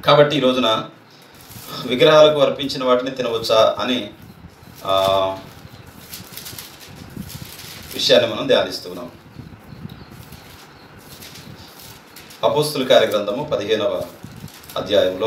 కాబట్టి ఈ రోజున విగ్రహాలకు అర్పించిన వాటిని తినవచ్చా అని ఆ, విషయాన్ని మనం ధ్యానిస్తున్నాం అపోస్తుల కార్యగ్రంథము పదిహేనవ అధ్యాయంలో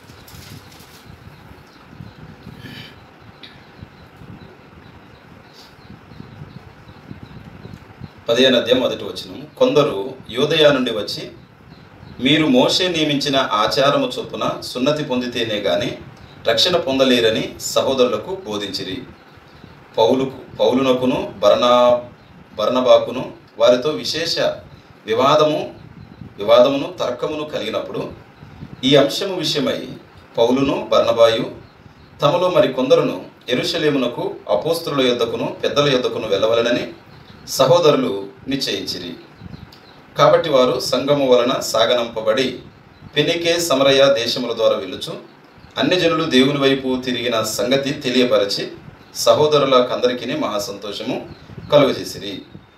పదిహేను అధ్యాయం మొదటి వచ్చిన కొందరు యోదయ నుండి వచ్చి మీరు మోషే నియమించిన ఆచారము చొప్పున సున్నతి పొందితేనే గాని రక్షణ పొందలేరని సహోదరులకు బోధించిరి పౌలుకు పౌలునకును బర్నా బర్నబాకును వారితో విశేష వివాదము వివాదమును తర్కమును కలిగినప్పుడు ఈ అంశము విషయమై పౌలును బర్నబాయు తమలో మరి కొందరును ఎరుషలేమునకు అపోస్తుల యొద్దకును పెద్దల యొద్దకును వెళ్ళవలనని సహోదరులు నిశ్చయించిరి కాబట్టి వారు సంగము వలన సాగనంపబడి పెనికే సమరయ దేశముల ద్వారా వెళ్ళుచు అన్ని జనులు దేవుని వైపు తిరిగిన సంగతి తెలియపరచి సహోదరులకందరికీ మహా సంతోషము కలుగజేసిరి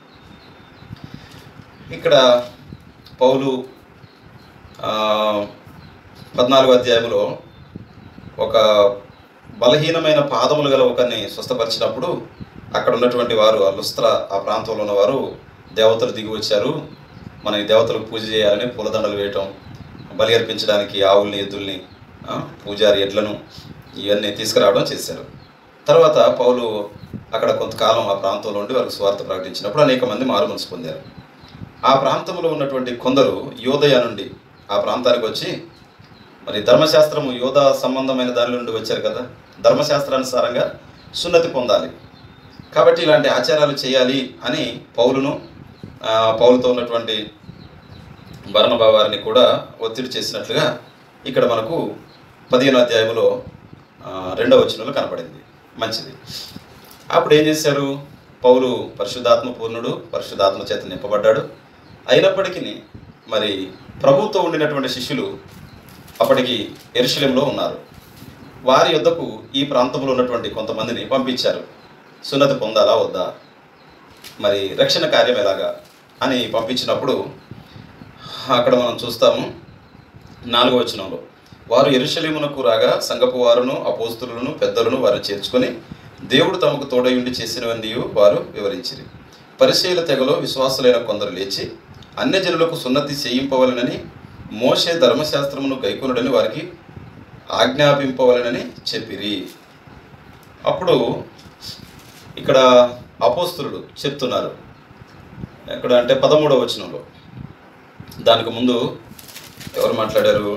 ఇక్కడ పౌలు ఆ, పద్నాలుగో అధ్యాయంలో ఒక బలహీనమైన పాదములు గల ఒకరిని స్వస్థపరిచినప్పుడు అక్కడ ఉన్నటువంటి వారు ఆ లుస్త్ర ఆ ప్రాంతంలో ఉన్నవారు దేవతలు దిగి వచ్చారు మన ఈ దేవతలకు పూజ చేయాలని పూలదండలు వేయటం బలి అర్పించడానికి ఆవుల్ని ఎద్దుల్ని ఆ, పూజారి ఎడ్లను ఇవన్నీ తీసుకురావడం చేశారు తర్వాత పౌలు అక్కడ కొంతకాలం ఆ ప్రాంతంలో ఉండి వారికి స్వార్థ ప్రకటించినప్పుడు అనేక మంది మారు మనసు పొందారు ఆ ప్రాంతంలో ఉన్నటువంటి కొందరు యోదయ నుండి ఆ ప్రాంతానికి వచ్చి మరి ధర్మశాస్త్రము యోధ సంబంధమైన దాని నుండి వచ్చారు కదా ధర్మశాస్త్రానుసారంగా సున్నతి పొందాలి కాబట్టి ఇలాంటి ఆచారాలు చేయాలి అని పౌలును ఆ, పౌలుతో ఉన్నటువంటి భరణబా వారిని కూడా ఒత్తిడి చేసినట్లుగా ఇక్కడ మనకు పదిహేను అధ్యాయంలో ఆ, రెండవ వచనంలో కనపడింది మంచిది అప్పుడు ఏం చేశారు పౌలు పరిశుద్ధాత్మ పూర్ణుడు పరిశుద్ధాత్మ చేత నింపబడ్డాడు అయినప్పటికీ మరి ప్రభుతో ఉండినటువంటి శిష్యులు అప్పటికి ఎరుశలేంలో ఉన్నారు వారి యొద్దకు ఈ ప్రాంతంలో ఉన్నటువంటి కొంతమందిని పంపించారు సున్నతి పొందాలా వద్దా మరి రక్షణ కార్యం ఎలాగా అని పంపించినప్పుడు అక్కడ మనం చూస్తాము నాలుగో వచనంలో వారు ఎరుషలేమునకు రాగా సంగపు వారును అపోస్తులను పెద్దలను వారు చేర్చుకొని దేవుడు తమకు తోడయుండి చేసినవన్నీ వారు వివరించిరి పరిశీల తెగలో విశ్వాసులైన కొందరు లేచి అన్యజనులకు సున్నతి చేయింపవలనని మోషే ధర్మశాస్త్రమును గైకొనుడని వారికి ఆజ్ఞాపింపవలనని చెప్పిరి అప్పుడు ఇక్కడ అపోస్తులుడు చెప్తున్నారు ఎక్కడ అంటే పదమూడవ వచనంలో దానికి ముందు ఎవరు మాట్లాడారు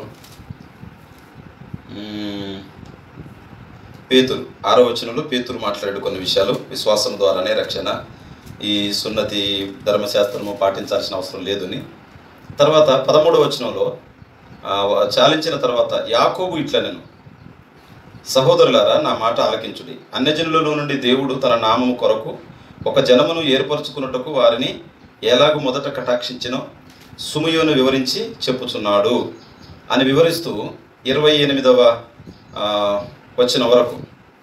మ్మ్. పేతురు ఆరో వచనంలో పేతురు మాట్లాడాడు కొన్ని విషయాలు విశ్వాసం ద్వారానే రక్షణ ఈ సున్నతి ధర్మశాస్త్రము పాటించాల్సిన అవసరం లేదని తర్వాత పదమూడవ వచనంలో ఆ, చాలించిన తర్వాత యాకోబు ఇట్లా నేను సహోదరులారా నా మాట ఆలకించుడి అన్యజనులలో నుండి దేవుడు తన నామము కొరకు ఒక జనమును ఏర్పరచుకున్నటకు వారిని ఎలాగూ మొదట కటాక్షించినో సుమయోను వివరించి చెప్పుచున్నాడు అని వివరిస్తూ ఇరవై ఎనిమిదవ ఆ, వచ్చిన వరకు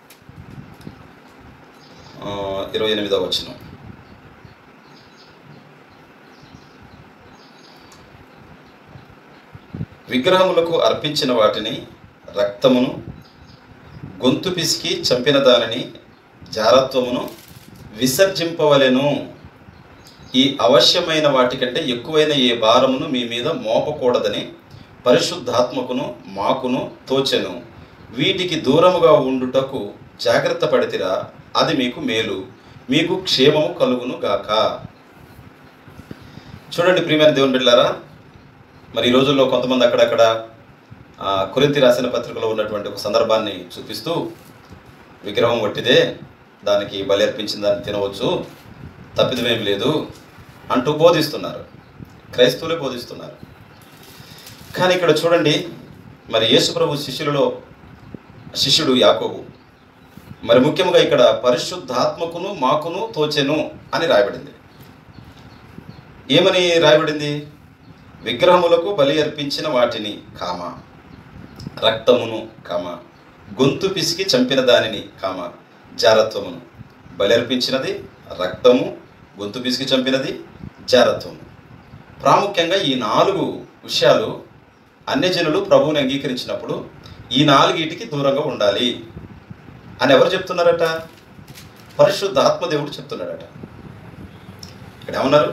ఆ, ఇరవై ఎనిమిదవ వచ్చిన విగ్రహములకు అర్పించిన వాటిని రక్తమును గొంతు పిసికి చంపిన దానిని జారత్వమును విసర్జింపవలెను ఈ అవశ్యమైన వాటికంటే ఎక్కువైన ఏ భారమును మీ మీద మోపకూడదని పరిశుద్ధాత్మకును మాకును తోచెను వీటికి దూరముగా ఉండుటకు జాగ్రత్త పడితిరా అది మీకు మేలు మీకు క్షేమము కలుగును గాక చూడండి ప్రియమైన దేవుని బిడ్డలారా మరి ఈ రోజుల్లో కొంతమంది అక్కడక్కడ ఆ, కొరింథీ రాసిన పత్రికలో ఉన్నటువంటి ఒక సందర్భాన్ని చూపిస్తూ విగ్రహం కొట్టిదే దానికి బలి అర్పించిన దాన్ని తినవచ్చు తప్పిదమేం లేదు అంటూ బోధిస్తున్నారు క్రైస్తవులే బోధిస్తున్నారు కానీ ఇక్కడ చూడండి మరి యేసుప్రభు శిష్యులలో శిష్యుడు యాకోబు మరి ముఖ్యంగా ఇక్కడ పరిశుద్ధాత్మకును మాకును తోచెను అని రాయబడింది ఏమని రాయబడింది విగ్రహములకు బలి అర్పించిన వాటిని కామ రక్తమును కామ గొంతు పిసికి చంపిన దానిని కామ జారత్వమును బలి అర్పించినది రక్తము గొంతు పిసికి చంపినది జారత్వము ప్రాముఖ్యంగా ఈ నాలుగు విషయాలు అన్యజనులు ప్రభువుని అంగీకరించినప్పుడు ఈ నాలుగిటికి దూరంగా ఉండాలి అని ఎవరు చెప్తున్నారట పరిశుద్ధ ఆత్మదేవుడు చెప్తున్నాడట ఇక్కడ ఏమన్నారు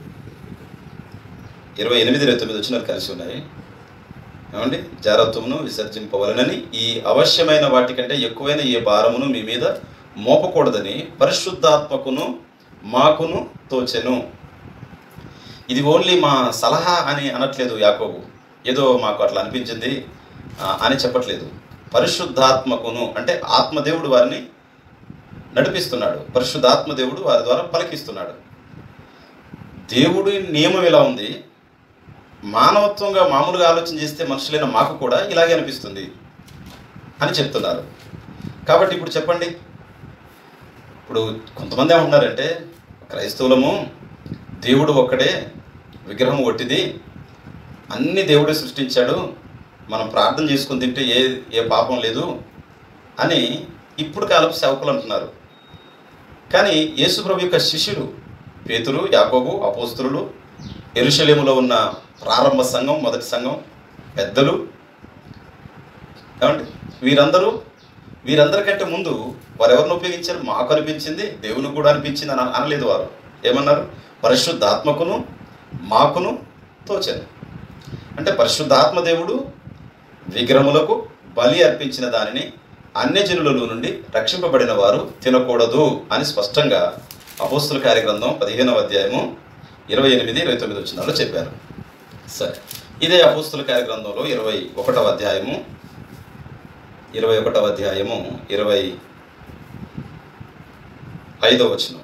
ఇరవై ఎనిమిది ఇరవై తొమ్మిది వచ్చినారు కలిసి ఉన్నాయి ఏమండి జారత్వమును విసర్జింపవలనని ఈ అవశ్యమైన వాటికంటే ఎక్కువైన ఏ భారమును మీ మీద మోపకూడదని పరిశుద్ధాత్మకును మాకును తోచెను ఇది ఓన్లీ మా సలహా అని అనట్లేదు యాకోబు ఏదో మాకు అట్లా అనిపించింది ఆ, అని చెప్పట్లేదు పరిశుద్ధాత్మకును అంటే ఆత్మదేవుడు వారిని నడిపిస్తున్నాడు పరిశుద్ధాత్మదేవుడు వారి ద్వారా పలికిస్తున్నాడు దేవుడి నియమం ఇలా ఉంది మానవత్వంగా మామూలుగా ఆలోచన చేస్తే మనుషులైన మాకు కూడా ఇలాగే అనిపిస్తుంది అని చెప్తున్నారు కాబట్టి ఇప్పుడు చెప్పండి ఇప్పుడు కొంతమంది ఏమంటున్నారంటే క్రైస్తవులము దేవుడు ఒక్కడే విగ్రహం ఒట్టిది అన్ని దేవుడే సృష్టించాడు మనం ప్రార్థన చేసుకుని తింటే ఏ ఏ పాపం లేదు అని ఇప్పుడు కాలపు సేవకులు అంటున్నారు కానీ యేసుప్రభు యొక్క శిష్యులు పేతురు యాకోబు అపోస్తులు ఎరుషలేములో ఉన్న ప్రారంభ సంఘం మొదటి సంఘం పెద్దలు ఏమండి వీరందరూ వీరందరికంటే ముందు వారు ఎవరిని ఉపయోగించారు మాకు అనిపించింది దేవునికి కూడా అనిపించింది అని అనలేదు వారు ఏమన్నారు పరిశుద్ధాత్మకును మాకును తోచాను అంటే పరిశుద్ధాత్మ దేవుడు విగ్రహములకు బలి అర్పించిన దానిని అన్యజనులలో నుండి రక్షింపబడిన వారు తినకూడదు అని స్పష్టంగా అపోస్తుల కార్యగ్రంథం పదిహేనవ అధ్యాయము ఇరవై ఎనిమిది ఇరవై తొమ్మిది వచ్చినాలో చెప్పారు సరే ఇదే అపోస్తుల కార్యగ్రంథంలో ఇరవై ఒకటవ అధ్యాయము ఇరవై ఒకటవ అధ్యాయము ఇరవై ఐదవ వచనం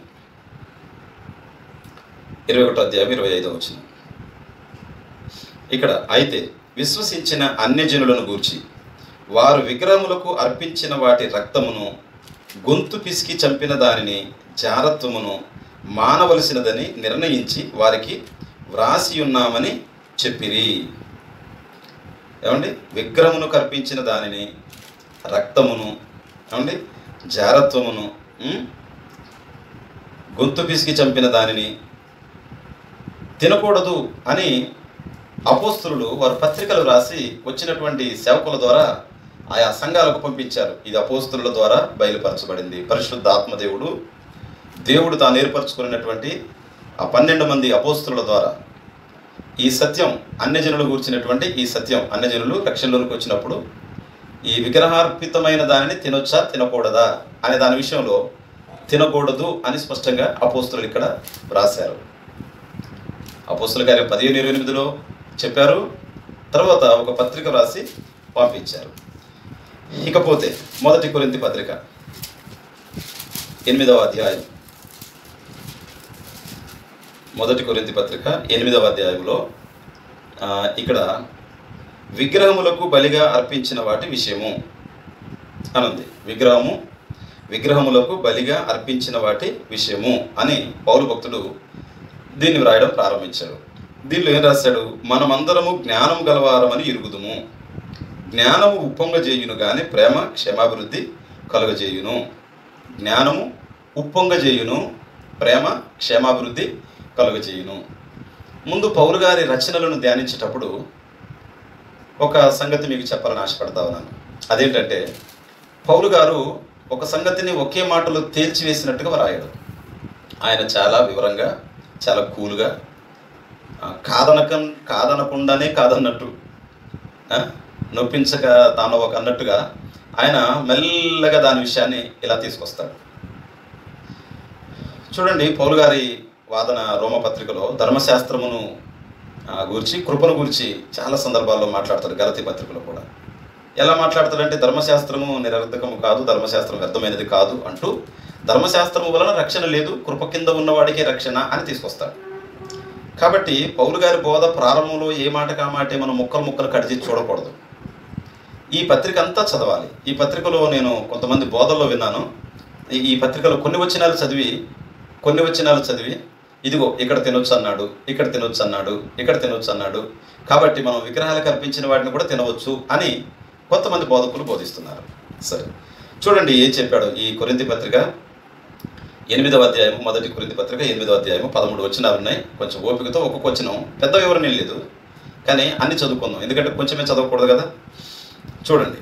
ఇరవై ఒకటో అధ్యాయం ఇరవై ఐదవ వచనం ఇక్కడ అయితే విశ్వసించిన అన్యజనులను గూర్చి వారు విగ్రహములకు అర్పించిన వాటి రక్తమును గొంతు పిసికి చంపిన దానిని జారత్వమును మానవలసినదని నిర్ణయించి వారికి వ్రాసి ఉన్నామని చెప్పిరి ఏమండి విగ్రహమును కర్పించిన దానిని రక్తమును ఏమండి జారత్వమును ఉం? గొంతు పిసికి చంపిన దానిని తినకూడదు అని అపోస్తులు వారు పత్రికలు రాసి వచ్చినటువంటి సేవకుల ద్వారా ఆయా సంఘాలకు పంపించారు ఇది అపోస్తుల ద్వారా బయలుపరచబడింది పరిశుద్ధ ఆత్మదేవుడు దేవుడు తాను ఏర్పరచుకున్నటువంటి ఆ పన్నెండు మంది అపోస్తుల ద్వారా ఈ సత్యం అన్యజనులు కూర్చున్నటువంటి ఈ సత్యం అన్యజనులు రక్షణలోనికి వచ్చినప్పుడు ఈ విగ్రహార్పితమైన దానిని తినొచ్చా తినకూడదా అనే దాని విషయంలో తినకూడదు అని స్పష్టంగా అపోస్తులు ఇక్కడ వ్రాశారు అపోస్తుల కార్యం పదిహేను ఇరవై ఎనిమిదిలో చెప్పారు తర్వాత ఒక పత్రిక వ్రాసి పంపించారు ఇకపోతే మొదటి కొరింతి పత్రిక ఎనిమిదవ అధ్యాయం మొదటి కొరింతి పత్రిక ఎనిమిదవ అధ్యాయంలో ఆ, ఇక్కడ విగ్రహములకు బలిగా అర్పించిన వాటి విషయము అనుంది విగ్రహము విగ్రహములకు బలిగా అర్పించిన వాటి విషయము అని పౌరు భక్తుడు దీన్ని వ్రాయడం ప్రారంభించాడు దీనిలో ఏం రాశాడు మనమందరము జ్ఞానం గలవారమని ఇరుగుదుము జ్ఞానము ఉప్పొంగజేయును గాని ప్రేమ క్షమాభివృద్ధి కలుగజేయును జ్ఞానము ఉప్పొంగజేయును ప్రేమ క్షేమాభివృద్ధి కలుగజేయును ముందు పౌరు గారి రచనలను ధ్యానించేటప్పుడు ఒక సంగతి మీకు చెప్పాలని ఆశపడతా ఉన్నాను అదేంటంటే పౌలు గారు ఒక సంగతిని ఒకే మాటలో తేల్చివేసినట్టుగా రాయడు ఆయన చాలా వివరంగా చాలా కూల్గా ఆ, కాదనక కాదనకుండానే కాదన్నట్టు ఆ, నొప్పించక తాను ఒక అన్నట్టుగా ఆయన మెల్లగా దాని విషయాన్ని ఇలా తీసుకొస్తాడు చూడండి పౌలు గారి వాదన రోమపత్రికలో ధర్మశాస్త్రమును ఆ, గూర్చి కృపను గురించి చాలా సందర్భాల్లో మాట్లాడతాడు గలతి పత్రికలో కూడా ఎలా మాట్లాడతాడంటే ధర్మశాస్త్రము నిరర్ధకము కాదు ధర్మశాస్త్రం వ్యర్థమైనది కాదు అంటూ ధర్మశాస్త్రము వలన రక్షణ లేదు కృప కింద ఉన్నవాడికే రక్షణ అని తీసుకొస్తాడు కాబట్టి పౌలు గారి బోధ ప్రారంభంలో ఏ మాట కామాటే మనం ముక్కలు ముక్కలు కడిచి చూడకూడదు ఈ పత్రిక అంతా చదవాలి ఈ పత్రికలో నేను కొంతమంది బోధల్లో విన్నాను ఈ- ఈ పత్రికలో కొన్ని వచనాలు చదివి కొన్ని వచనాలు చదివి ఇదిగో ఇక్కడ తినొచ్చు అన్నాడు ఇక్కడ తినొచ్చు అన్నాడు ఇక్కడ తినొచ్చు అన్నాడు కాబట్టి మనం విగ్రహాలకు అర్పించిన వాటిని కూడా తినవచ్చు అని కొంతమంది బోధకులు బోధిస్తున్నారు సరే చూడండి ఏం చెప్పాడు ఈ కొరింది పత్రిక ఎనిమిదవ అధ్యాయము మొదటి కొరింది పత్రిక ఎనిమిదవ అధ్యాయము పదమూడు వచనాలు ఉన్నాయి కొంచెం ఓపికతో ఒక్కొక్క వచనం పెద్ద వివరణ ఏం లేదు కానీ అన్ని చదువుకుందాం ఎందుకంటే కొంచెమే చదవకూడదు కదా చూడండి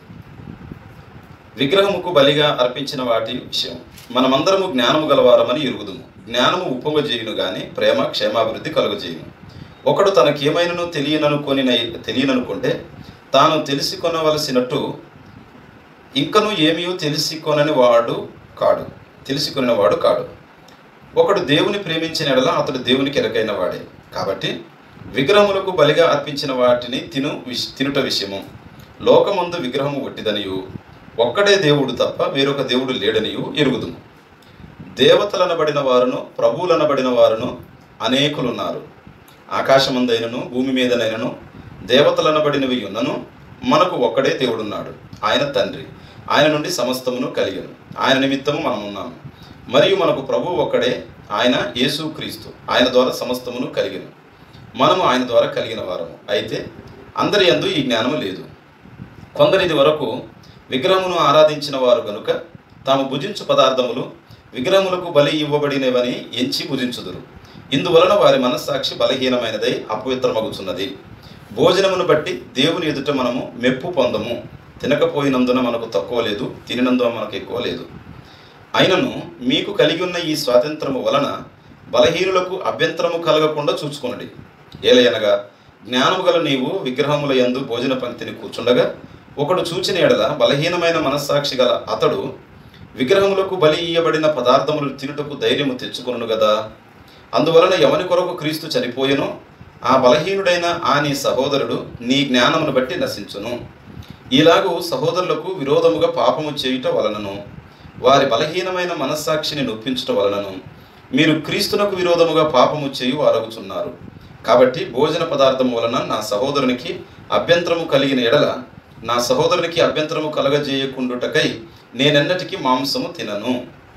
విగ్రహముకు బలిగా అర్పించిన వాటి విషయం మనమందరము జ్ఞానము గలవారమని ఎరుగుదుము జ్ఞానము ఉప్పొంగజేయును గాని ప్రేమ క్షేమాభివృద్ధి కలుగజేయును ఒకడు తనకేమైనను తెలియననుకొని తెలియననుకుంటే తాను తెలిసి కొనవలసినట్టు ఇంకను ఏమీ తెలిసి కొనని వాడు కాడు తెలిసి వాడు కాడు ఒకడు దేవుని ప్రేమించిన ఎడల అతడు దేవునికి ఎరకైన వాడే కాబట్టి విగ్రహములకు బలిగా అర్పించిన వాటిని తిను విష్ తినుట విషయము లోకమందు విగ్రహము ఒట్టిదనియు ఒక్కడే దేవుడు తప్ప వేరొక దేవుడు లేడనియు ఎరుగుదుము దేవతలనబడిన వారును ప్రభువులనబడిన వారును అనేకులున్నారు ఆకాశమందైనను భూమి మీదనైనను దేవతలనబడినవి ఉన్నను మనకు ఒక్కడే దేవుడున్నాడు ఆయన తండ్రి ఆయన నుండి సమస్తమును కలిగను ఆయన నిమిత్తము మనం ఉన్నాము మరియు మనకు ప్రభు ఒక్కడే ఆయన యేసు క్రీస్తు ఆయన ద్వారా సమస్తమును కలిగను మనము ఆయన ద్వారా కలిగిన వారము అయితే అందరి యందు ఈ జ్ఞానము లేదు కొందరిది వరకు విగ్రహమును ఆరాధించిన వారు గనుక తాము భుజించు పదార్థములు విగ్రహములకు బలి ఇవ్వబడినవని ఎంచి భుజించుదురు ఇందువలన వారి మనస్సాక్షి బలహీనమైనదై అపవిత్రమగుచున్నది భోజనమును బట్టి దేవుని ఎదుట మనము మెప్పు పొందము తినకపోయినందున మనకు తక్కువ లేదు తినినందున మనకు ఎక్కువ లేదు అయినను మీకు కలిగి ఉన్న ఈ స్వాతంత్రము వలన బలహీనులకు అభ్యంతరము కలగకుండా చూచుకొనడి ఏలయనగా జ్ఞానము గల నీవు విగ్రహముల యందు భోజన పంక్తిని కూర్చుండగా ఒకడు చూచిన ఎడల బలహీనమైన మనస్సాక్షి గల అతడు విగ్రహములకు బలి ఇయ్యబడిన పదార్థములు తినుటకు ధైర్యము తెచ్చుకొను గదా అందువలన ఎవని కొరకు క్రీస్తు చనిపోయెనో ఆ బలహీనుడైన ఆ నీ సహోదరుడు నీ జ్ఞానమును బట్టి నశించును ఇలాగూ సహోదరులకు విరోధముగా పాపము చేయుట వలనను వారి బలహీనమైన మనస్సాక్షిని నొప్పించుట వలనను మీరు క్రీస్తునకు విరోధముగా పాపము చేయు వారగుచున్నారు కాబట్టి భోజన పదార్థం వలన నా సహోదరునికి అభ్యంతరము కలిగిన ఎడల నా సహోదరునికి అభ్యంతరము కలగజేయకుండుటకై నేనెన్నటికీ మాంసము తినను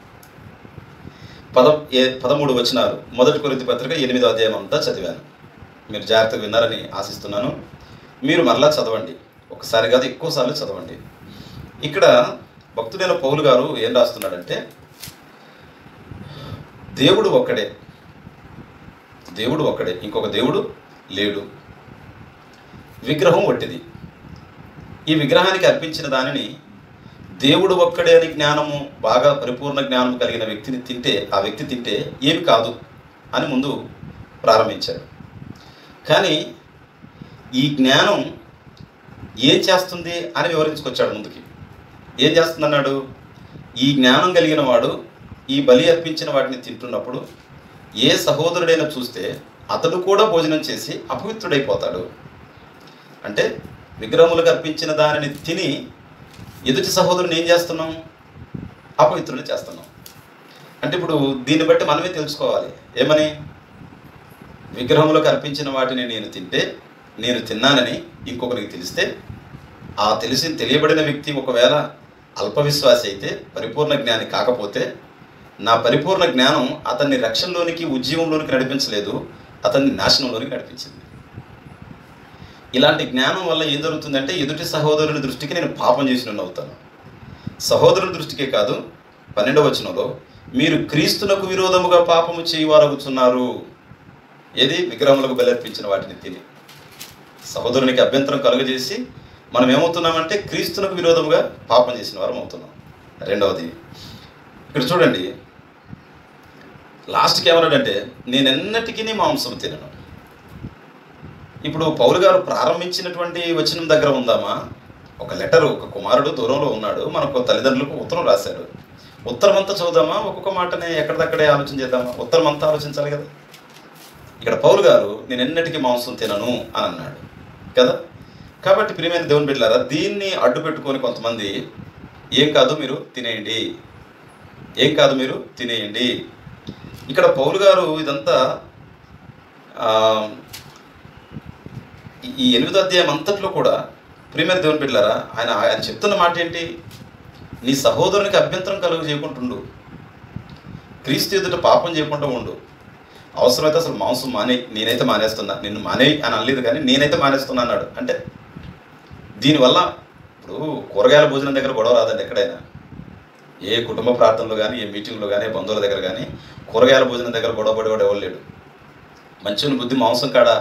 పద ఏ పదమూడు వచనాలు మొదటి కొరింథీ పత్రిక ఎనిమిదో అధ్యాయం అంతా చదివాను మీరు జాగ్రత్తగా విన్నారని ఆశిస్తున్నాను మీరు మరలా చదవండి ఒకసారి కాదు ఎక్కువసార్లు చదవండి ఇక్కడ భక్తుడైన పౌలు గారు ఏం రాస్తున్నాడంటే దేవుడు ఒక్కడే దేవుడు ఒక్కడే ఇంకొక దేవుడు లేడు విగ్రహం ఒట్టిది ఈ విగ్రహానికి అర్పించిన దానిని దేవుడు ఒక్కడే అని జ్ఞానము బాగా పరిపూర్ణ జ్ఞానం కలిగిన వ్యక్తిని తింటే ఆ వ్యక్తి తింటే ఏమి కాదు అని ముందు ప్రారంభించాడు కానీ ఈ జ్ఞానం ఏం చేస్తుంది అని వివరించుకొచ్చాడు ముందుకి ఏం చేస్తుందన్నాడు ఈ జ్ఞానం కలిగిన వాడు ఈ బలి అర్పించిన వాటిని తింటున్నప్పుడు ఏ సహోదరుడైనా చూస్తే అతడు కూడా భోజనం చేసి అపవిత్రుడైపోతాడు అంటే విగ్రహములకు అర్పించిన దానిని తిని ఎదుటి సహోదరుని ఏం చేస్తున్నాం అపవిత్రుని చేస్తున్నాం అంటే ఇప్పుడు దీన్ని బట్టి మనమే తెలుసుకోవాలి ఏమని విగ్రహములకు అర్పించిన వాటిని నేను తింటే నేను తిన్నానని ఇంకొకరికి తెలిస్తే ఆ తెలిసి తెలియబడిన వ్యక్తి ఒకవేళ అల్ప విశ్వాసి అయితే పరిపూర్ణ జ్ఞాని కాకపోతే నా పరిపూర్ణ జ్ఞానం అతన్ని రక్షణలోనికి ఉద్యమంలోనికి నడిపించలేదు అతన్ని నాశనంలోనికి నడిపించింది ఇలాంటి జ్ఞానం వల్ల ఏం జరుగుతుందంటే ఎదుటి సహోదరుని దృష్టికి నేను పాపం చేసిన అవుతాను సహోదరుని దృష్టికే కాదు పన్నెండవ వచనంలో మీరు క్రీస్తునకు విరోధముగా పాపము చేయవారగుచున్నారు ఏది విగ్రహములకు బలర్పించిన వాటిని తిని సహోదరునికి అభ్యంతరం కలుగజేసి మనం ఏమవుతున్నామంటే క్రీస్తునకు విరోధముగా పాపం చేసిన వారం అవుతున్నాం రెండవది ఇక్కడ చూడండి లాస్ట్కి ఏమన్నాడంటే నేను ఎన్నటికీ మాంసం తినను ఇప్పుడు పౌలు గారు ప్రారంభించినటువంటి వచనం దగ్గర ఉందామా ఒక లెటర్ ఒక కుమారుడు దూరంలో ఉన్నాడు మనకు తల్లిదండ్రులకు ఉత్తరం రాశాడు ఉత్తరం అంతా చదువుదామా ఒక్కొక్క మాటనే ఎక్కడిదక్కడే ఆలోచన చేద్దామా ఉత్తరం అంతా ఆలోచించాలి కదా ఇక్కడ పౌలు గారు నేను ఎన్నటికీ మాంసం తినను అని అన్నాడు కదా కాబట్టి ప్రియమైన దేవుని బిడ్డలారా దీన్ని అడ్డు పెట్టుకొని కొంతమంది ఏం కాదు మీరు తినేయండి ఏం కాదు మీరు తినేయండి ఇక్కడ పౌలు గారు ఇదంతా ఆ, ఈ- ఈ ఎనిమిదో అధ్యాయం అంతట్లో కూడా ప్రియమైన దేవుని బిడ్డలారా ఆయన ఆయన చెప్తున్న మాట ఏంటి నీ సహోదరునికి అభ్యంతరం కలుగు చేయకుంటుండు క్రీస్తు ఎదుట పాపం చేయకుండా ఉండు అవసరమైతే అసలు మాంసం మానే నేనైతే మానేస్తున్నా నిన్ను మానే అని అనలేదు కానీ నేనైతే మానేస్తున్నా అన్నాడు అంటే దీనివల్ల ఇప్పుడు కూరగాయల భోజనం దగ్గర గొడవ రాదండి ఎక్కడైనా ఏ కుటుంబ ప్రార్థనలో కానీ ఏ మీటింగ్లో కానీ బంధువుల దగ్గర కానీ కూరగాయల భోజనం దగ్గర గొడవ పడేవాడు ఎవరు లేడు మంచి బుద్ధి మాంసం కాడ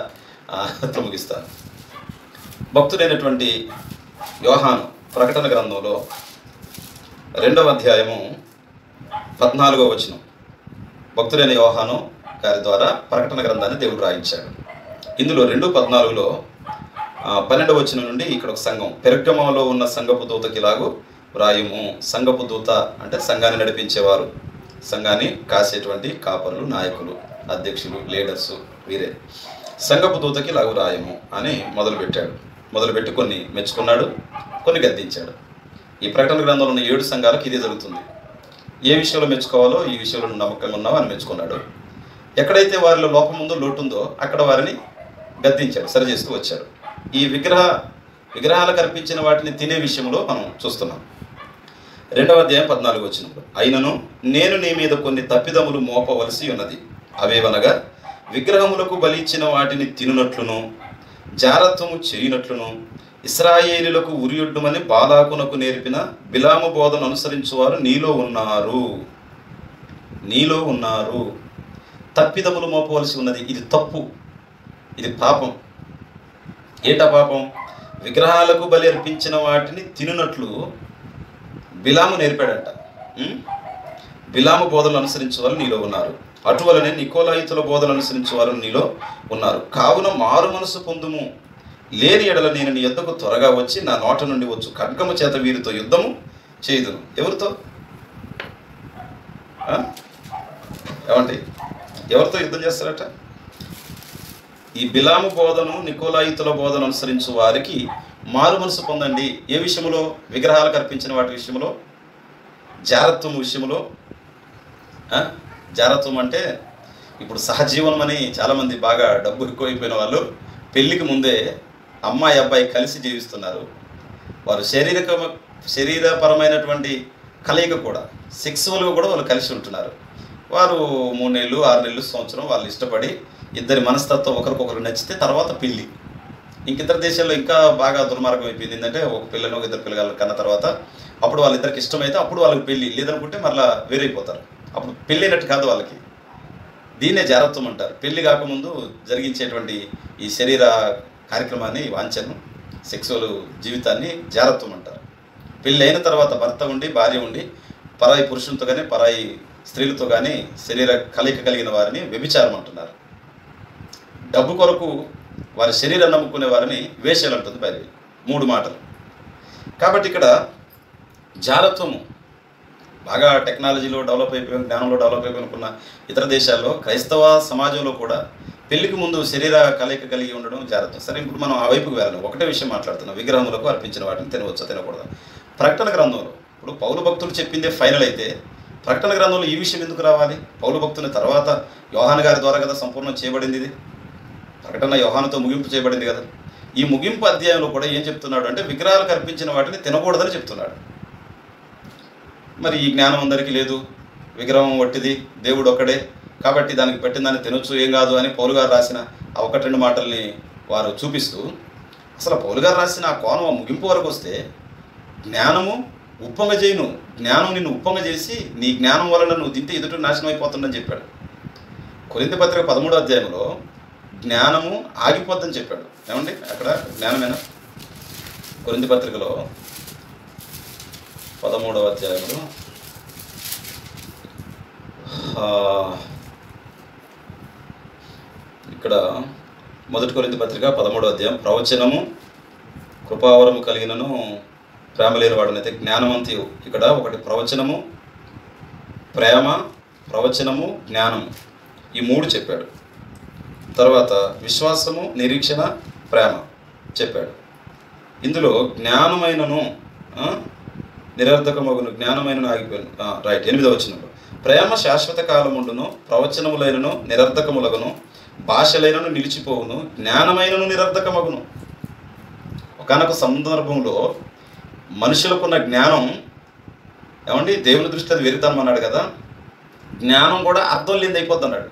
తో ముగిస్తాను భక్తుడైనటువంటి యోహాను ప్రకటన గ్రంథంలో రెండవ అధ్యాయము పద్నాలుగో వచనం భక్తుడైన యోహాను గారి ద్వారా ప్రకటన గ్రంథాన్ని దేవుడు రాయించాడు ఇందులో రెండు పద్నాలుగులో ఆ, పన్నెండవ వచనం నుండి ఇక్కడ ఒక సంఘం పెరగమలో ఉన్న సంఘపు దూతకి ఇలాగూ వ్రాయుము సంఘపు దూత అంటే సంఘాన్ని నడిపించేవారు సంఘాన్ని కాసేటువంటి కాపరులు నాయకులు అధ్యక్షులు లీడర్స్ వీరే సంఘపు దూతకి ఇలాగూ రాయము అని మొదలుపెట్టాడు మొదలుపెట్టి కొన్ని మెచ్చుకున్నాడు కొన్ని గద్దించాడు ఈ ప్రకటన గ్రంథంలో ఉన్న ఏడు సంఘాలకు ఇదే జరుగుతుంది ఏ విషయంలో మెచ్చుకోవాలో ఈ విషయంలో నువ్వు నమ్మకంగా ఉన్నావు అని మెచ్చుకున్నాడు ఎక్కడైతే వారిలో లోపం ఉందో లోటు ఉందో అక్కడ వారిని గద్దించాడు సరి చేస్తూ వచ్చాడు ఈ విగ్రహ విగ్రహాలకు అర్పించిన వాటిని తినే విషయంలో మనం చూస్తున్నాం రెండవ అధ్యాయం పద్నాలుగు వచ్చినప్పుడు అయినను నేను నీ మీద కొన్ని తప్పిదములు మోపవలసి ఉన్నది అవేవనగా విగ్రహములకు బలిచ్చిన వాటిని తినునట్లును జారత్వము చేయునట్లును ఇస్రాయేలీలకు ఉరియొడ్డుమని బాలాకునకు నేర్పిన బిలాము బోధను అనుసరించువారు నీలో ఉన్నారు నీలో ఉన్నారు తప్పిదములు మోపవలసి ఉన్నది ఇది తప్పు ఇది పాపం ఏంటా పాపం విగ్రహాలకు బలి అర్పించిన వాటిని తినునట్లు బిలాము నేర్పాడంట ఉం? బిలాము బోధనలు అనుసరించే వాళ్ళు నీలో ఉన్నారు అటువలనే నికోలాయితుల బోధనలు అనుసరించే వారు నీలో ఉన్నారు కావున మారు మనసు పొందుము లేని ఎడల నేను నీ యొద్దకు త్వరగా వచ్చి నా నోట నుండి వచ్చు ఖడ్గము చేత వీరితో యుద్ధము చేయుదును ఎవరితో ఆ? ఏమండి ఎవరితో యుద్ధం చేస్తారట ఈ బిలాము బోధను నికోలాయితుల బోధన అనుసరించు వారికి మారు మనసు పొందండి ఏ విషయంలో విగ్రహాలకు అర్పించిన వాటి విషయంలో జారత్వం విషయంలో ఆ? జారత్వం అంటే ఇప్పుడు సహజీవనం అని చాలామంది బాగా డబ్బు ఎక్కువైపోయిన వాళ్ళు పెళ్ళికి ముందే అమ్మాయి అబ్బాయి కలిసి జీవిస్తున్నారు వారు శారీరక శరీరపరమైనటువంటి కలయిక కూడా సెక్సువల్గా కూడా వాళ్ళు కలిసి ఉంటున్నారు వారు మూడు నెలలు ఆరు నెలలు సంవత్సరం వాళ్ళు ఇష్టపడి ఇద్దరి మనస్తత్వం ఒకరికొకరు నచ్చితే తర్వాత పెళ్ళి ఇంక ఇతర దేశాల్లో ఇంకా బాగా దుర్మార్గం అయిపోయింది ఏంటంటే ఒక పిల్లని ఒక ఇద్దరు పిల్లలు కన్న తర్వాత అప్పుడు వాళ్ళిద్దరికి ఇష్టమైతే అప్పుడు వాళ్ళకి పెళ్ళి లేదనుకుంటే మరలా వేరైపోతారు అప్పుడు పెళ్ళైనట్టు కాదు వాళ్ళకి దీన్నే జారత్వం అంటారు పెళ్లి కాకముందు జరిగించేటువంటి ఈ శరీర కార్యక్రమాన్ని వాంఛను సెక్సువల్ జీవితాన్ని జారత్వం అంటారు పెళ్ళి అయిన తర్వాత భర్త ఉండి భార్య ఉండి పరాయి పురుషులతో కానీ పరాయి స్త్రీలతో కానీ శరీర కలయిక కలిగిన వారిని వ్యభిచారం అంటున్నారు డబ్బు కొరకు వారి శరీరం నమ్ముకునే వారిని వేషాలు అంటుంది బైబిల్ మూడు మాటలు కాబట్టి ఇక్కడ జారత్వము బాగా టెక్నాలజీలో డెవలప్ అయిపోయిన జ్ఞానంలో డెవలప్ అయిపోయిన ఇతర దేశాల్లో క్రైస్తవ సమాజంలో కూడా పెళ్లికి ముందు శరీర కలయిక కలిగి ఉండడం జాగ్రత్త సరే ఇప్పుడు మనం ఆ వైపుకి వెళ్ళాలి ఒకటే విషయం మాట్లాడుతున్నాం విగ్రహములకు అర్పించిన వాటిని తినవచ్చా తినకూడదా ప్రకటన గ్రంథంలో ఇప్పుడు పౌరు భక్తులు చెప్పిందే ఫైనల్ అయితే ప్రకటన గ్రంథంలో ఈ విషయం ఎందుకు రావాలి పౌరు భక్తుని తర్వాత యోహాన్ గారి ద్వారా కదా సంపూర్ణం చేయబడింది ఇది ప్రకటన యోహానుతో ముగింపు చేయబడింది కదా ఈ ముగింపు అధ్యాయంలో కూడా ఏం చెప్తున్నాడు అంటే విగ్రహాలకు అర్పించిన వాటిని తినకూడదని చెప్తున్నాడు మరి ఈ జ్ఞానం అందరికీ లేదు విగ్రహం వట్టిది దేవుడు ఒక్కడే కాబట్టి దానికి పెట్టిన దాన్ని తినొచ్చు ఏం కాదు అని పౌలు గారు రాసిన ఆ ఒకటి రెండు మాటల్ని వారు చూపిస్తూ అసలు పౌలు గారు రాసిన ఆ కోణం ఆ ముగింపు వరకు వస్తే జ్ఞానము ఉప్పొంగ చేయను జ్ఞానం నిన్ను ఉప్పొంగ చేసి నీ జ్ఞానం వలన నువ్వు తింటే ఎదుటి నాశనం అయిపోతుందని చెప్పాడు కొరింత పత్రిక పదమూడో అధ్యాయంలో జ్ఞానము ఆగిపోద్దని చెప్పాడు ఏమండి అక్కడ జ్ఞానమేనా కొరింత పత్రికలో పదమూడవ అధ్యాయంలో ఆ, ఇక్కడ మొదటి కొరింత పత్రిక పదమూడవ అధ్యాయం ప్రవచనము కృపావరము కలిగినను ప్రేమ లేని వాడనైతే జ్ఞానవంతి ఇక్కడ ఒకటి ప్రవచనము ప్రేమ ప్రవచనము జ్ఞానము ఈ మూడు చెప్పాడు తర్వాత విశ్వాసము నిరీక్షణ ప్రేమ చెప్పాడు ఇందులో జ్ఞానమైనను ఆ, నిరర్ధకమగును జ్ఞానమైనను ఆగిపోయాను ఆ, రైట్ ఎనిమిదవ వచ్చినప్పుడు ప్రేమ శాశ్వత కాలముండును ప్రవచనములైనను నిరర్ధకములగును భాషలైనను నిలిచిపోవును జ్ఞానమైనను నిరర్ధకమగును ఒకనొక సందర్భంలో మనుషులకున్న జ్ఞానం ఏమండి దేవుని దృష్టి అది వెరుతాను అన్నాడు కదా జ్ఞానం కూడా అర్థం లేని అయిపోద్ది అన్నాడు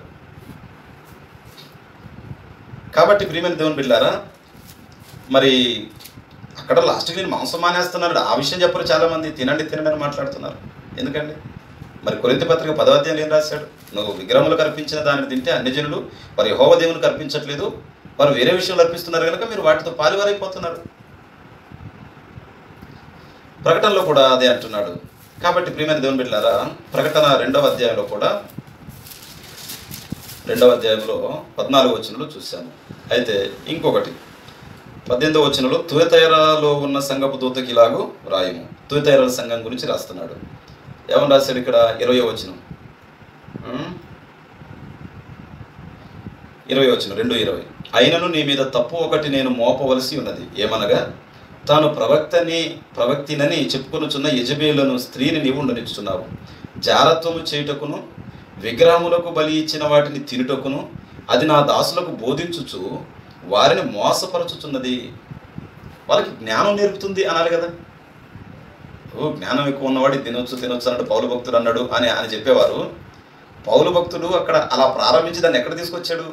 కాబట్టి ప్రియమైన దేవుని బిడ్డారా మరి అక్కడ లాస్ట్కి నేను మాంసం మానేస్తున్నాడు ఆ విషయం చెప్పరు చాలామంది తినండి తినండి అని మాట్లాడుతున్నారు ఎందుకండి మరి కొరింత పత్రిక పదవాధ్యాయులు ఏం రాశాడు నువ్వు విగ్రహములకు అర్పించిన దాన్ని తింటే అన్ని జనులు మరి హోవ దేవునికి అర్పించట్లేదు వారు వేరే విషయంలో అర్పిస్తున్నారు కనుక మీరు వాటితో పాలువారైపోతున్నారు ప్రకటనలో కూడా అదే అంటున్నాడు కాబట్టి ప్రియమైన దేవుని బిడ్డారా ప్రకటన రెండవ అధ్యాయంలో కూడా రెండవ అధ్యాయంలో పద్నాలుగు వచనంలో చూశాను అయితే ఇంకొకటి పద్దెనిమిదవ వచనంలో తుయతైరాలో ఉన్న సంఘపు దూతకి ఇలాగూ రాయము తుయతైరాల సంఘం గురించి రాస్తున్నాడు ఏమని రాశాడు ఇక్కడ ఇరవై వచనం ఉం? ఇరవై వచ్చిన రెండు ఇరవై అయినను నీ మీద తప్పు ఒకటి నేను మోపవలసి ఉన్నది ఏమనగా తాను ప్రవక్తని ప్రవక్తినని చెప్పుకొనుచున్న యజబేలను స్త్రీని నీవు ఉండనిచ్చుతున్నావు జారత్వము చేయుటకును విగ్రహములకు బలి ఇచ్చిన వాటిని తినుటకును అది నా దాసులకు బోధించుచు వారిని మోసపరచుచున్నది వాళ్ళకి జ్ఞానం నేర్పుతుంది అనాలి కదా ఓ జ్ఞానం ఎక్కువ ఉన్నవాడు ఇది తినొచ్చు తినొచ్చు అన్నాడు పౌలు భక్తుడు అన్నాడు అని అని చెప్పేవారు పౌలు భక్తుడు అక్కడ అలా ప్రారంభించి దాన్ని ఎక్కడ తీసుకొచ్చాడు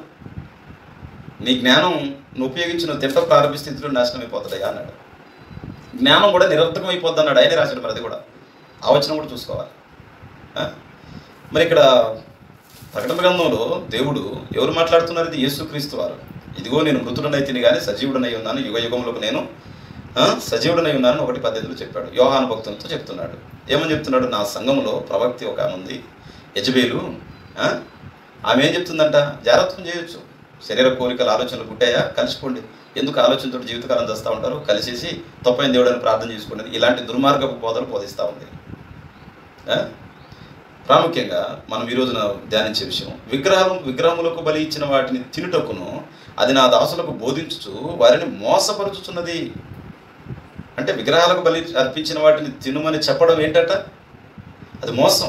నీ జ్ఞానం నువ్వు ఉపయోగించి నువ్వు తింట ప్రారంభిస్తే ఇతరులు నాశనం అయిపోతాడయ్యా అన్నాడు జ్ఞానం కూడా నిరర్థకం అయిపోద్ది అన్నాడు ఆయనే రాశాడు మరి అది కూడా ఆవచనం కూడా చూసుకోవాలి ఆ? మరి ఇక్కడ ప్రకటన గ్రంథంలో దేవుడు ఎవరు మాట్లాడుతున్నారు ఇది యేసుక్రీస్తు వారు ఇదిగో నేను మృతుడనై తిని కానీ సజీవుడనై ఉన్నాను యుగ యుగములకు నేను ఆ, సజీవుడనై ఉన్నాను ఒకటి పద్ధతిలో చెప్పాడు యోహాను భక్తులతో చెప్తున్నాడు ఏమని చెప్తున్నాడు నా సంఘంలో ప్రవక్తి ఒక ఆమె ఉంది యజబేలు ఆ? ఆమె ఏం చెప్తుందంట జాగ్రత్తం చేయొచ్చు శరీర కోరికలు ఆలోచనలు పుట్టాయా కలిసిపోండి ఎందుకు ఆలోచనతో జీవితకాలం చేస్తూ ఉంటారు కలిసేసి తప్పైన దేవుడని ప్రార్థన చేసుకోండి ఇలాంటి దుర్మార్గపు బోధలు బోధిస్తూ ఉంది ఆ? ప్రాముఖ్యంగా మనం ఈ రోజున ధ్యానించే విషయం విగ్రహం విగ్రహములకు బలి ఇచ్చిన వాటిని తినుటకును అది నా దాసులకు బోధించుచు వారిని మోసపరుచుచున్నది అంటే విగ్రహాలకు బలి అర్పించిన వాటిని తినుమని చెప్పడం ఏంటట అది మోసం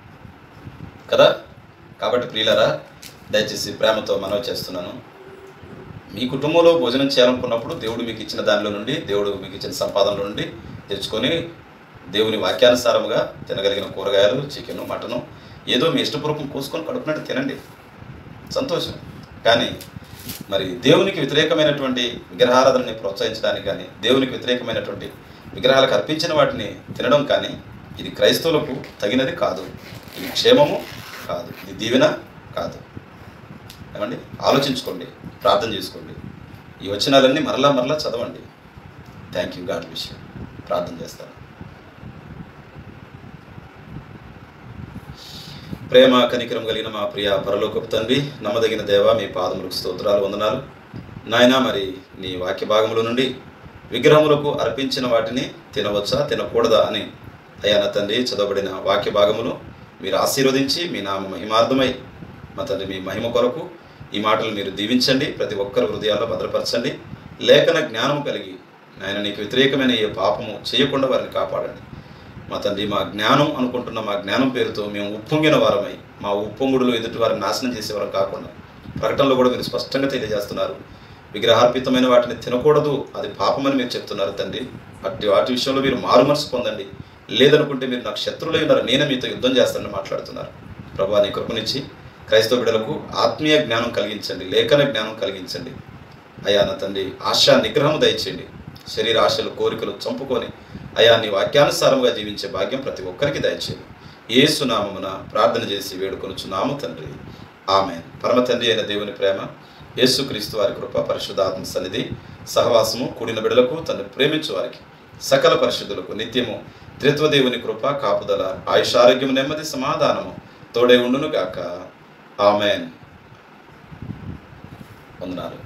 కదా కాబట్టి ప్రియులరా దయచేసి ప్రేమతో మనవి చేస్తున్నాను మీ కుటుంబంలో భోజనం చేయాలనుకున్నప్పుడు దేవుడు మీకు ఇచ్చిన దానిలో నుండి దేవుడు మీకు ఇచ్చిన సంపాదనలో నుండి తెచ్చుకొని దేవుని వాక్యానుసారముగా తినగలిగిన కూరగాయలు చికెన్ మటను ఏదో మీ ఇష్టపూర్వకం కోసుకొని కడుపునట్టు తినండి సంతోషం కానీ మరి దేవునికి వ్యతిరేకమైనటువంటి విగ్రహారాధనని ప్రోత్సహించడానికి కానీ దేవునికి వ్యతిరేకమైనటువంటి విగ్రహాలకు అర్పించిన వాటిని తినడం కానీ ఇది క్రైస్తవులకు తగినది కాదు ఇది క్షేమము కాదు ఇది దీవెన కాదు ఏమండి ఆలోచించుకోండి ప్రార్థన చేసుకోండి ఈ వచనాలన్నీ మరలా మరలా చదవండి థ్యాంక్ యూ గాడ్ విషయం ప్రార్థన చేస్తాను ప్రేమ కనికరం కలిగిన మా ప్రియ పరలోకపు తండ్రి నమ్మదగిన దేవ మీ పాదములకు స్తోత్రాలు వందనాలు నాయనా మరి నీ వాక్య భాగముల నుండి విగ్రహములకు అర్పించిన వాటిని తినవచ్చా తినకూడదా అని అయ్యా నా తండ్రి చదవబడిన వాక్య భాగములు మీరు ఆశీర్వదించి మీ నామ మహిమార్థమై మా తండ్రి మీ మహిమ కొరకు ఈ మాటలు మీరు దీవించండి ప్రతి ఒక్కరి హృదయాల్లో భద్రపరచండి లేఖన జ్ఞానము కలిగి నాయన నీకు వ్యతిరేకమైన ఏ పాపము చేయకుండా వారిని కాపాడండి మా తండ్రి మా జ్ఞానం అనుకుంటున్న మా జ్ఞానం పేరుతో మేము ఉప్పొంగిన వారమై మా ఉప్పొంగుడులో ఎదుటి వారిని నాశనం చేసేవారం కాకుండా ప్రకటనలో కూడా మీరు స్పష్టంగా తెలియజేస్తున్నారు విగ్రహార్పితమైన వాటిని తినకూడదు అది పాపమని మీరు చెప్తున్నారు తండ్రి అట్టి వాటి విషయంలో మీరు మారు మనసు పొందండి లేదనుకుంటే మీరు నాకు శత్రువులై ఉన్నారు నేనే మీతో యుద్ధం చేస్తానని మాట్లాడుతున్నారు ప్రభా నీ కృపనిచ్చి క్రైస్తవ బిడ్డలకు ఆత్మీయ జ్ఞానం కలిగించండి లేఖన జ్ఞానం కలిగించండి అయా నా తండ్రి ఆశా నిగ్రహం దయచేయండి శరీర ఆశలు కోరికలు చంపుకొని అయా నీ వాక్యానుసారంగా జీవించే భాగ్యం ప్రతి ఒక్కరికి దయచేయండి ఏసునామమున ప్రార్థన చేసి వేడుకొనుచున్నాము తండ్రి ఆమె పరమ తండ్రి అయిన దేవుని ప్రేమ యేసుక్రీస్తు వారి కృప పరిశుద్ధాత్మ సన్నిధి సహవాసము కూడిన బిడలకు తను ప్రేమించు వారికి సకల పరిశుద్ధులకు నిత్యము త్రిత్వదేవుని కృప కాపుదల ఆయుషారోగ్యము నెమ్మది సమాధానము తోడే ఉండును గాక ఆమెన్ వందనాలు